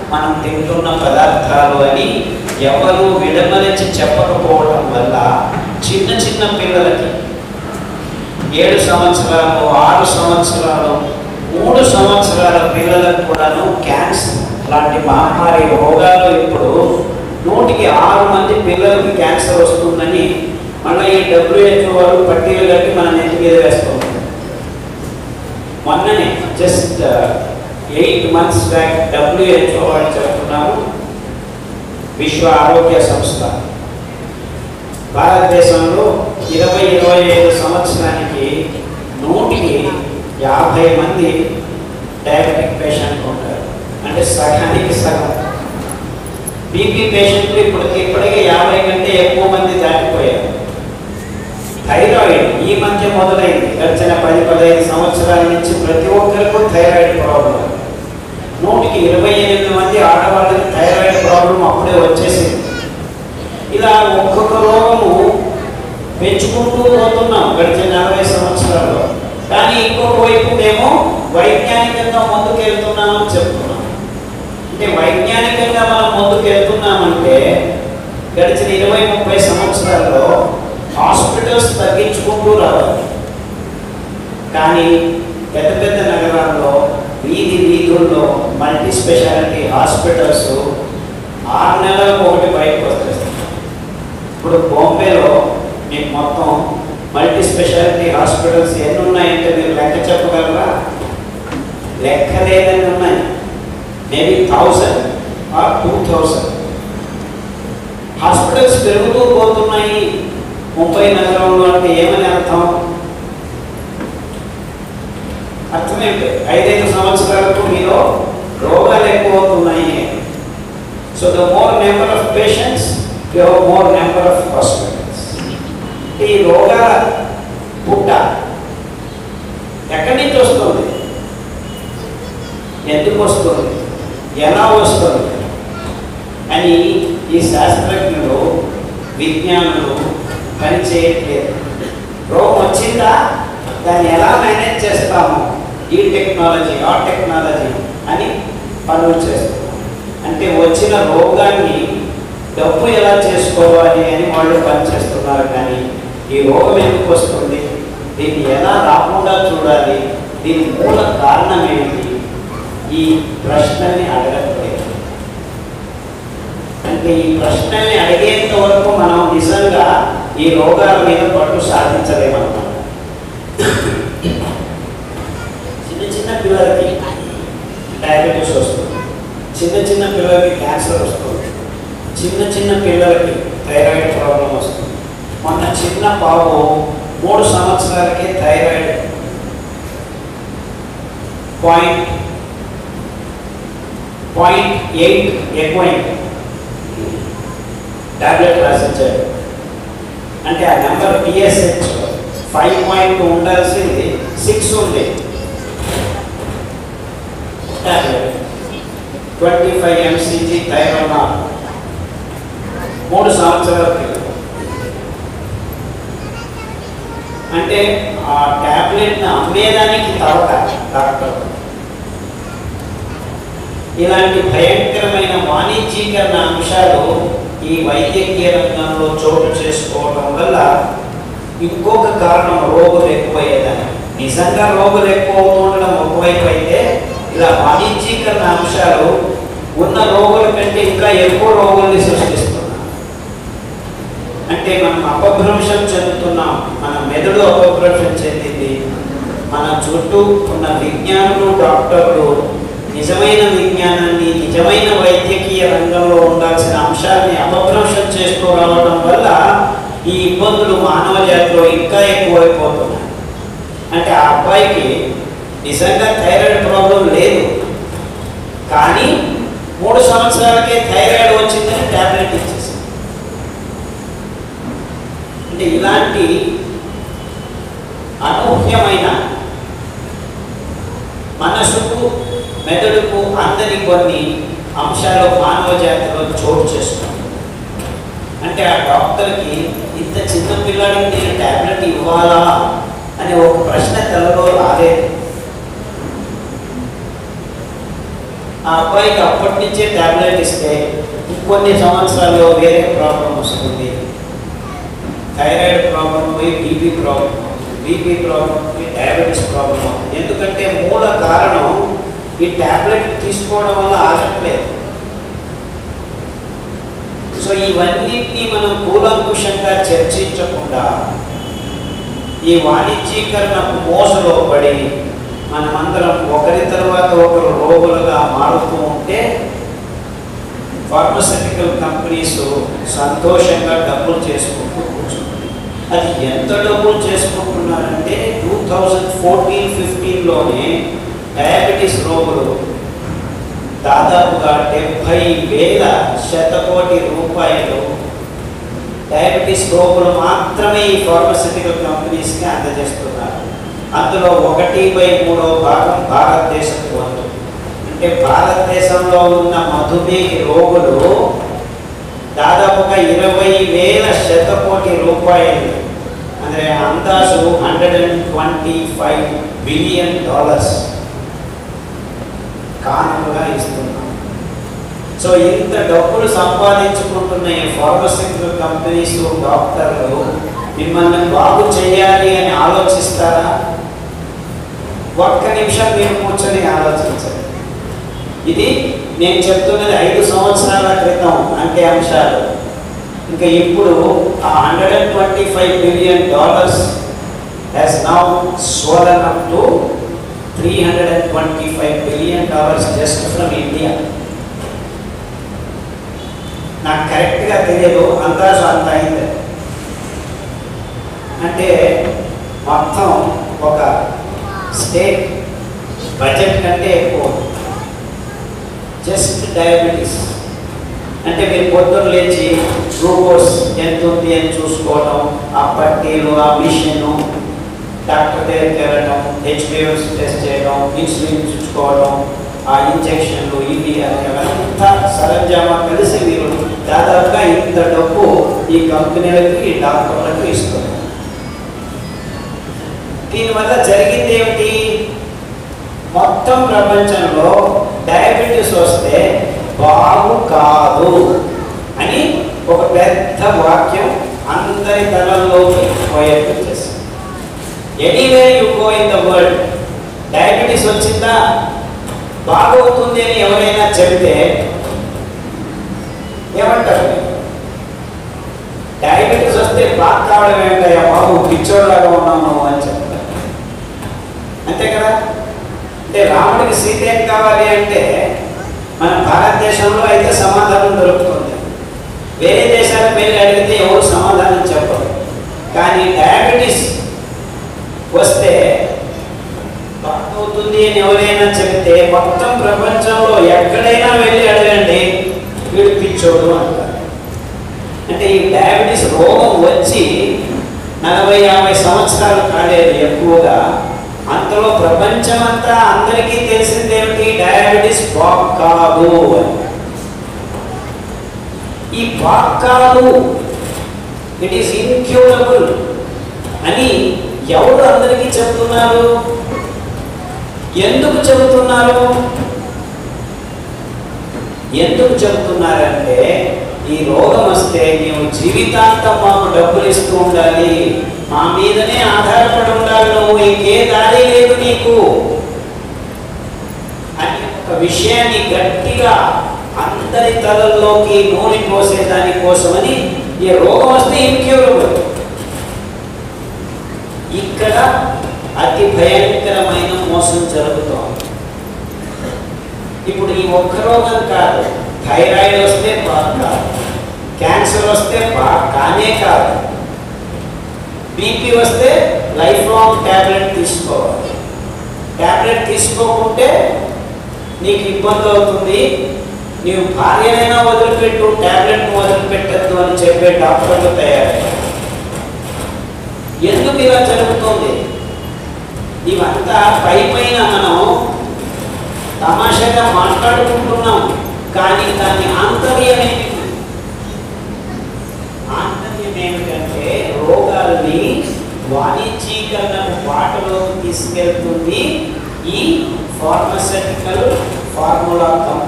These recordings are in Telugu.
మనం తింటున్న పదార్థాలు అని ఎవరు విడమరించి చెప్పకపోవడం వల్ల చిన్న చిన్న పిల్లలకి ఏడు సంవత్సరాలు ఆరు సంవత్సరాలు మూడు సంవత్సరాల పిల్లలకు కూడాను క్యాన్సర్ లాంటి మహమ్మారి రోగాలు ఇప్పుడు నూటికి ఆరు మంది పిల్లలకి క్యాన్సర్ వస్తుందని మళ్ళీ ఈ డబ్ల్యూహెచ్ఓ వారు పట్టీలు కట్టి మన నెత్తి మీద వేస్తున్నారు మొన్ననే just eight months back WHO వాళ్ళు చెప్తున్నారు విశ్వ ఆరోగ్య సంస్థ భారతదేశంలో ఇరవై ఇరవై ఐదు సంవత్సరానికి నూటికి యాభై మంది డయాబెటిక్ పేషెంట్ ఉంటారు అంటే సగానికి సగం బీపీ పేషెంట్లు ఇప్పుడు ఇప్పటికే యాభై కంటే ఎక్కువ మంది దాటిపోయారు థైరాయిడ్ ఈ మధ్య మొదలైంది గడిచిన పది పదహైదు సంవత్సరాల నుంచి ప్రతి ఒక్కరికి థైరాయిడ్ ప్రాబ్లం నూటికి ఇరవై ఎనిమిది మంది ఆడవాళ్ళకి థైరాయిడ్ ప్రాబ్లం అప్పుడే వచ్చేసింది ఇలా ఒక్కొక్క రోగము పెంచుకుంటూ పోతున్నాం గడిచిన నలభై సంవత్సరాల్లో కానీ ఇంకొక వైపు మేము వైజ్ఞానికంగా ముందుకు వెళ్తున్నామని చెప్తున్నాం అంటే వైజ్ఞానికంగా మనం ముందుకు వెళ్తున్నామంటే గడిచిన ఇరవై ముప్పై సంవత్సరాల్లో హాస్పిటల్స్ తగ్గించుకుంటూ రావాలి కానీ పెద్ద పెద్ద నగరాల్లో వీధి వీధుల్లో మల్టీ స్పెషాలిటీ హాస్పిటల్స్ ఆరు నెలలకు ఒకటి బయటకు వచ్చేస్తాయి ఇప్పుడు బాంబేలో మీకు మొత్తం మల్టీ స్పెషాలిటీ హాస్పిటల్స్ ఎన్ని ఉన్నాయంటే మీరు లెక్క చెప్పగలరా లెక్క లేదని ఉన్నాయి maybe thousand or two thousand hospitals పెరుగుతూ పోతున్నాయి ముంబై నగరంలో అంటే ఏమని అర్థం అర్థమేంటి ఐదైదు సంవత్సరాలకు మీలో రోగాలు ఎక్కువ అవుతున్నాయి so the more number of patients you have more number of hospitals ఈ రోగాల పుట్ట ఎక్కడి నుంచి వస్తుంది ఎందుకు వస్తుంది ఎలా వస్తుంది అని ఈ శాస్త్రజ్ఞులు విజ్ఞానులు పని చేయట్లేదు రోగం వచ్చిందా దాన్ని ఎలా మేనేజ్ చేస్తాము ఈ టెక్నాలజీ ఆ టెక్నాలజీ అని పనులు చేస్తున్నాం అంటే వచ్చిన రోగాన్ని డబ్బు ఎలా చేసుకోవాలి అని వాళ్ళు పనిచేస్తున్నారు కానీ ఈ రోగం ఎందుకు వస్తుంది దీన్ని ఎలా రాకుండా చూడాలి దీని మూల కారణం ఏమిటి ఈ ప్రశ్నల్ని అడగట్లేదు అంటే ఈ ప్రశ్నల్ని అడిగేంత వరకు మనం నిజంగా ఈ రోగాల మీద పట్టు సాధించలేమన్నమాట చిన్న చిన్న పిల్లలకి డయాబెటీస్ వస్తుంది చిన్న చిన్న పిల్లలకి క్యాన్సర్ వస్తుంది చిన్న చిన్న పిల్లలకి థైరాయిడ్ ప్రాబ్లం వస్తుంది మొన్న చిన్న బాబు మూడు సంవత్సరాలకి థైరాయిడ్ పాయింట్ పాయింట్ ఎయిట్ ఎక్కువైంది టాబ్లెట్ రాసిచ్చాడు అంటే ఆ నెంబర్ పిఎస్హెచ్ ఫైవ్ పాయింట్ ఉండాల్సింది సిక్స్ ఉంది టాబ్లెట్ ట్వంటీ ఫైవ్ ఎంసీజీ థైరోనాల్ మూడు సంవత్సరాల క్రితం అంటే ఆ టాబ్లెట్ని అమ్మేదానికి తవక డాక్టర్ ఇలాంటి భయంకరమైన వాణిజ్యీకరణ అంశాలు ఈ వైద్యకీయ రంగంలో చోటు చేసుకోవడం వల్ల ఇంకొక కారణం రోగులు ఎక్కువయ్యేదని నిజంగా రోగులు ఎక్కువ అవుతుండడం ఒకవైపు అయితే ఇలా వాణిజ్యీకరణ అంశాలు ఉన్న రోగుల కంటే ఇంకా ఎక్కువ రోగుల్ని సృష్టిస్తున్నాయి అంటే మనం అపభ్రంశం చెందుతున్నాం మన మెదడు అపభ్రంశం చెందింది మన చుట్టూ ఉన్న విజ్ఞానులు డాక్టర్లు నిజమైన విజ్ఞానాన్ని నిజమైన వైద్యకీయ రంగంలో ఉండాల్సిన అంశాన్ని అపభ్రంశం చేస్తూ రావడం వల్ల ఈ ఇబ్బందులు మానవ జాతిలో ఇంకా ఎక్కువైపోతున్నాయి అంటే ఆ అబ్బాయికి నిజంగా థైరాయిడ్ ప్రాబ్లం లేదు కానీ మూడు సంవత్సరాలకే థైరాయిడ్ వచ్చిందని ట్యాబ్లెట్ ఇచ్చేసింది అంటే ఇలాంటి అనూహ్యమైన మనసుకు మెదడుకు అందని కొన్ని అంశాలు మానవ జాతిలో చోటు చేస్తున్నాం అంటే ఆ డాక్టర్కి ఇంత చిన్న పిల్లాడికి నేను ట్యాబ్లెట్ ఇవ్వాలా అనే ఒక ప్రశ్న తలలో రాలేదు ఆ అబ్బాయికి అప్పటి నుంచే ట్యాబ్లెట్ ఇస్తే ఇంకొన్ని సంవత్సరాల్లో వేరే ప్రాబ్లం వస్తుంది థైరాయిడ్ ప్రాబ్లం పోయి బీపీ ప్రాబ్లం బీపీ ప్రాబ్లం పోయి డయాబెటీస్ ప్రాబ్లం అవుతుంది ఎందుకంటే మూల కారణం ఈ ట్యాబ్లెట్ తీసుకోవడం వల్ల ఆగట్లేదు సో ఇవన్నిటినీ మనం కూలంకుషంగా చర్చించకుండా ఈ వాణిజ్యీకరణకు మోసలో పడి మనమందరం ఒకరి తర్వాత ఒకరు రోగులుగా మారుతూ ఉంటే ఫార్మస్యూటికల్ కంపెనీస్ సంతోషంగా డబ్బులు చేసుకుంటూ కూర్చుంటుంది అది ఎంత డబ్బులు చేసుకుంటున్నారంటే టూ థౌజండ్ ఫోర్టీన్ ఫిఫ్టీన్లోనే డయాబెటీస్ రోగులు దాదాపుగా డెబ్భై వేల శతకోటి రూపాయలు డయాబెటీస్ రోగులు మాత్రమే ఈ ఫార్మస్యూటికల్ కంపెనీస్కి అందజేస్తున్నారు అందులో ఒకటి బై మూడో భాగం భారతదేశపు వంతు అంటే భారతదేశంలో ఉన్న మధుమేహ రోగులు దాదాపుగా ఇరవై వేల శతకోటి రూపాయలు ಅಂದರೆ అందాజు hundred and twenty five billion dollars కానుకగా ఇస్తున్నాం సో ఇంత డబ్బులు సంపాదించుకుంటున్న ఈ ఫార్మసిటికల్ కంపెనీస్ డాక్టర్లు మిమ్మల్ని బాగు చేయాలి అని ఆలోచిస్తారా ఒక్క నిమిషం మీరు కూర్చొని ఆలోచించండి ఇది నేను చెప్తున్నది ఐదు సంవత్సరాల క్రితం అంటే అంశాలు ఇంకా ఇప్పుడు ఆ hundred and twenty five billion dollars has now swollen up to three hundred and twenty five billion dollars just from India నాకు కరెక్ట్గా తెలియదు అందాజు అంత అయింది అంటే మొత్తం ఒక స్టేట్ బడ్జెట్ కంటే ఎక్కువ జస్ట్ డయాబెటీస్ అంటే మీరు పొద్దున్న లేచి గ్లూకోజ్ ఎంత ఉంది అని చూసుకోవడం ఆ పట్టీలు ఆ మిషన్ డాక్టర్ దగ్గరికి వెళ్ళడం హెచ్బిఎస్ టెస్ట్ చేయడం ఇన్సులిన్ చూసుకోవడం ఆ ఇంజెక్షన్లు ఇవి అంతా సరంజామా కలిసి మీరు దాదాపుగా ఇంత డబ్బు ఈ కంపెనీలకి ఈ డాక్టర్లకు ఇస్తున్నారు దీనివల్ల జరిగింది ఏమిటి మొత్తం ప్రపంచంలో డయాబెటీస్ వస్తే బాగు కాదు అని ఒక పెద్ద వాక్యం అందరి తలల్లోకి పోయేట్టు చేసింది anyway you go in the world diabetes వచ్చిందా బాగవుతుంది అని ఎవరైనా చెబితే ఏమంటారు డయాబెటీస్ వస్తే బాగా కావడం ఏంటయ్యా బాబు పిచ్చోడ్లాగా ఉన్నావు నువ్వు అని చెప్తారు అంతే కదా అంటే రాముడికి సీత ఏం కావాలి అంటే మన భారతదేశంలో అయితే సమాధానం దొరుకుతుంది వేరే దేశాలకు వెళ్ళి అడిగితే ఎవరు సమాధానం చెప్పరు కానీ డయాబెటీస్ వస్తే అవుతుంది అని ఎవరైనా చెబితే మొత్తం ప్రపంచంలో ఎక్కడైనా వెళ్ళి అడగండి వీడు పిచ్చోడు అంటారు అంటే ఈ డయాబెటీస్ రోగం వచ్చి నలభై యాభై సంవత్సరాలు కాలేదు ఎక్కువగా అంతలో ప్రపంచమంతా అందరికీ తెలిసింది ఏమిటి డయాబెటీస్ బాగు కాదు అని ఈ బాగు కాదు ఇట్ ఈస్ ఇన్క్యూరబుల్ అని ఎవరు అందరికీ చెప్తున్నారు ఎందుకు చెబుతున్నారు ఎందుకు చెబుతున్నారంటే ఈ రోగం వస్తే నీవు జీవితాంతం మాకు డబ్బులు ఇస్తూ ఉండాలి మా మీదనే ఆధారపడి ఉండాలి నువ్వు ఇంకే దారి లేదు నీకు అని ఒక విషయాన్ని గట్టిగా అందరి తలల్లోకి నూనె పోసే దానికోసమని ఈ రోగం వస్తే ఇన్క్యూరబుల్ ఇక్కడ అతి భయంకరమైన మోసం జరుగుతోంది ఇప్పుడు ఈ ఒక్క రోగం కాదు థైరాయిడ్ వస్తే బాగా కాదు క్యాన్సర్ వస్తే బాగా కానే కాదు బీపీ వస్తే లైఫ్ లాంగ్ ట్యాబ్లెట్ తీసుకోవాలి ట్యాబ్లెట్ తీసుకోకుంటే నీకు ఇబ్బంది అవుతుంది నీవు భార్యనైనా వదిలిపెట్టు ట్యాబ్లెట్ వదిలిపెట్టద్దు అని చెప్పే డాక్టర్లు తయారయ్యారు ఎందుకు ఇలా జరుగుతుంది ఇవంతా పై పైన మనం తమాషాగా మాట్లాడుకుంటున్నాం కానీ దాని ఆంతర్యం ఏంటి ఆంతర్యం ఏమిటంటే రోగాల్ని వాణిజ్యీకరణకు బాటలో తీసుకెళ్తుంది ఈ ఫార్మసెటికల్ ఫార్ములా కంపెనీ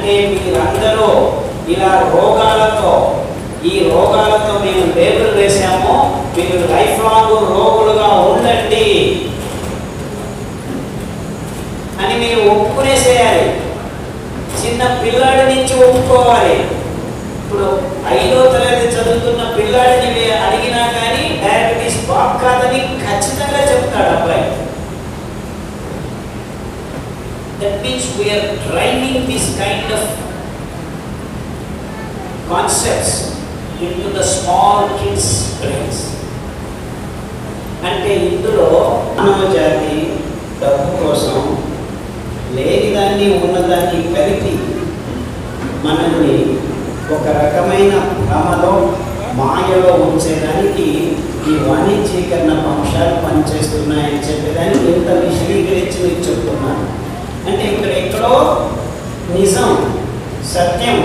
అంటే మీరందరూ ఇలా రోగాలతో ఈ రోగాలతో మేము లేబుల్ వేసాము మీరు లైఫ్ లాంగ్ రోగులుగా ఉండండి అని మీరు ఒప్పుకునేసేయాలి చిన్న పిల్లాడి నుంచి ఒప్పుకోవాలి ఇప్పుడు ఐదో తరగతి చదువుతున్న పిల్లాడిని వే- అడిగినా కానీ డయాబెటీస్ బాగు కాదని ఖచ్చితంగా చెప్తాడు అబ్బాయి that means we are driving this kind of concepts into the small kids brains అంటే ఇందులో మానవ జాతి డబ్బు కోసం లేని దాన్ని ఉన్నదాన్ని కలిపి మనల్ని ఒక రకమైన భ్రమలో మాయలో ఉంచేదానికి ఈ వాణిజ్యీకరణ అంశాలు పనిచేస్తున్నాయని చెప్పేదానికి ఇంత విశదీకరించి మీకు చెప్తున్నాను అంటే ఇక్కడ ఎక్కడో నిజం సత్యం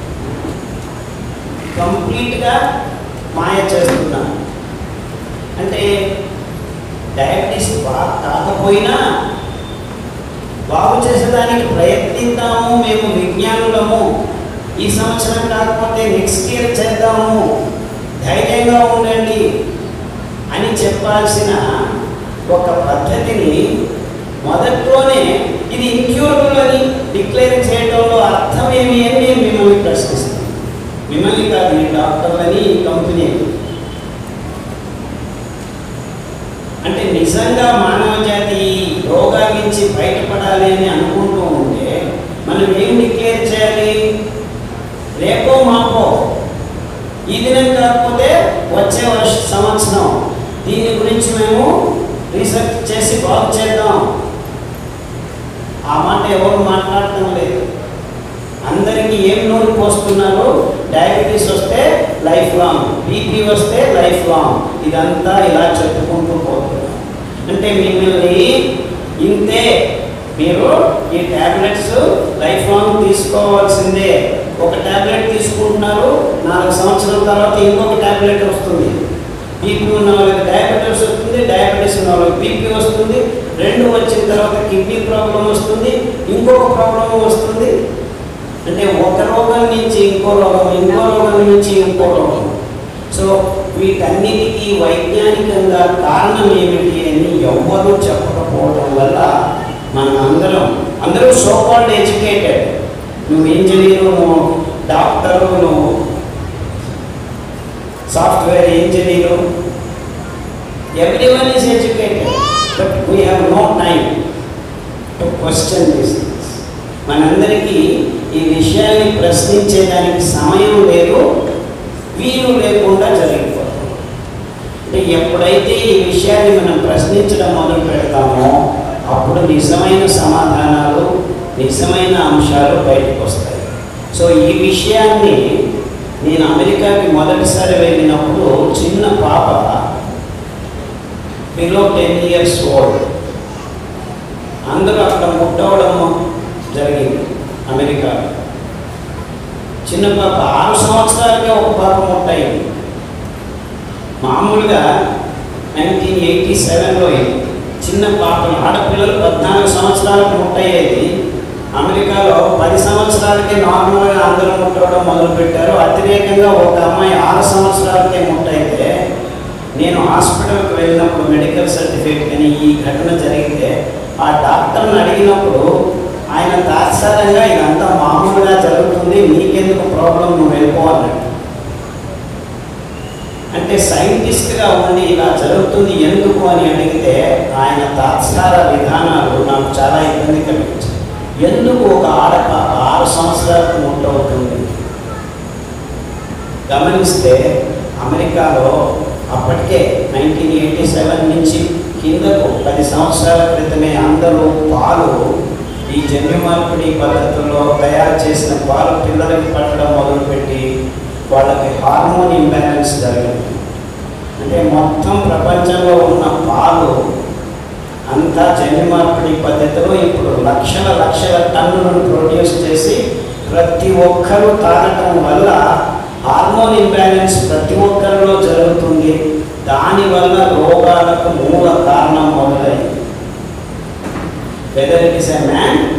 కంప్లీట్గా మాయ చేస్తున్నాను అంటే డయాబెటీస్ బాగా కాకపోయినా బాగు చేసేదానికి ప్రయత్నిద్దాము మేము విజ్ఞానులము ఈ సంవత్సరం కాకపోతే నెక్స్ట్ ఇయర్ చేద్దాము ధైర్యంగా ఉండండి అని చెప్పాల్సిన ఒక పద్ధతిని మొదట్లోనే ఇది ఇంక్యూరబుల్ అని డిక్లేర్ చేయడంలో అర్థం ఏమి అని నేను మిమ్మల్ని ప్రశ్నిస్తాను మిమ్మల్ని కాదు ఈ డాక్టర్లని ఈ కంపెనీ అంటే నిజంగా మానవ జాతి ఈ రోగాల నుంచి బయటపడాలి అని అనుకుంటూ ఉంటే మనం ఏం డిక్లేర్ చేయాలి రేపో మాపో ఈ దినం కాకపోతే వచ్చే వర్ష సంవత్సరం దీని గురించి మేము రీసెర్చ్ చేసి బాగు చేద్దాం ఆ మాట ఎవరు మాట్లాడటం లేదు అందరికీ ఏం నూనె పోస్తున్నారు డయాబెటీస్ వస్తే లైఫ్ లాంగ్ బీపీ వస్తే లైఫ్ లాంగ్ ఇదంతా ఇలా చెప్పుకుంటూ పోతున్నారు అంటే మిమ్మల్ని ఇంతే మీరు ఈ ట్యాబ్లెట్స్ లైఫ్ లాంగ్ తీసుకోవాల్సిందే ఒక ట్యాబ్లెట్ తీసుకుంటున్నారు నాలుగు సంవత్సరాల తర్వాత ఇంకొక ట్యాబ్లెట్ వస్తుంది బీపీ ఉన్న వాళ్ళకి డయాబెటీస్ వస్తుంది డయాబెటీస్ ఉన్న వాళ్ళకి బీపీ వస్తుంది రెండు వచ్చిన తర్వాత కిడ్నీ ప్రాబ్లం వస్తుంది ఇంకొక ప్రాబ్లం వస్తుంది అంటే ఒక రోగం నుంచి ఇంకో రోగం ఇంకో రోగం నుంచి ఇంకో రోగం సో వీటన్నిటికీ వైజ్ఞానికంగా కారణం ఏమిటి అని ఎవ్వరూ చెప్పకపోవడం వల్ల మనం అందరం అందరూ సోకాల్డ్ ఎడ్యుకేటెడ్ నువ్వు ఇంజనీరు నువ్వు డాక్టరు నువ్వు software engineer every one is educated but we have no time to question this మనందరికీ ఈ విషయాన్ని ప్రశ్నించేదానికి సమయం లేదు వీలు లేకుండా జరిగిపోతుంది అంటే ఎప్పుడైతే ఈ విషయాన్ని మనం ప్రశ్నించడం మొదలు పెడతామో అప్పుడు నిజమైన సమాధానాలు నిజమైన అంశాలు బయటకు వస్తాయి సో ఈ విషయాన్ని నేను అమెరికాకి మొదటిసారి వెళ్ళినప్పుడు చిన్న పాప బిలో టెన్ ఇయర్స్ ఓల్డ్ అందరూ అక్కడ ముట్టవడం జరిగింది అమెరికాలో చిన్న పాప ఆరు సంవత్సరాలకే ఒక పాప ముట్టయింది మామూలుగా నైన్టీన్ ఎయిటీ సెవెన్లో చిన్న పాపలు ఆడపిల్లలు పద్నాలుగు సంవత్సరాలకు ముట్టయ్యేది అమెరికాలో పది సంవత్సరాలకే నార్మల్గా అందరూ ముట్టడం మొదలుపెట్టారు అతిరేకంగా ఒక అమ్మాయి ఆరు సంవత్సరాలకే ముట్టయితే నేను హాస్పిటల్కి వెళ్ళినప్పుడు మెడికల్ సర్టిఫికేట్ అని ఈ ఘటన జరిగితే ఆ డాక్టర్ని అడిగినప్పుడు ఆయన తాత్సారంగా ఇదంతా మామూలుగా జరుగుతుంది నీకెందుకు ప్రాబ్లం నువ్వు వెళ్ళిపో అన్నాడు అంటే సైంటిస్ట్గా ఉండి ఇలా జరుగుతుంది ఎందుకు అని అడిగితే ఆయన తాత్సార విధానాలు నాకు చాలా ఇబ్బంది కలిగించాయి ఎందుకు ఒక ఆడపాప ఆరు సంవత్సరాలకు ముట్టవుతుంది గమనిస్తే అమెరికాలో అప్పటికే నైన్టీన్ ఎయిటీ సెవెన్ నుంచి కిందకు పది సంవత్సరాల క్రితమే అందరూ పాలు ఈ జన్యు మార్పిడి పద్ధతుల్లో తయారు చేసిన పాలు పిల్లలకి పట్టడం మొదలుపెట్టి వాళ్ళకి హార్మోన్ ఇంబ్యాలెన్స్ జరిగింది అంటే మొత్తం ప్రపంచంలో ఉన్న పాలు అంతా జన్యు మార్పిడి పద్ధతిలో ఇప్పుడు లక్షల లక్షల టన్నులను ప్రొడ్యూస్ చేసి ప్రతి ఒక్కరూ తాగటం వల్ల హార్మోన్ ఇంబ్యాలెన్స్ ప్రతి ఒక్కరిలో జరుగుతుంది దానివల్ల రోగాలకు మూల కారణం మొదలైంది whether it is a man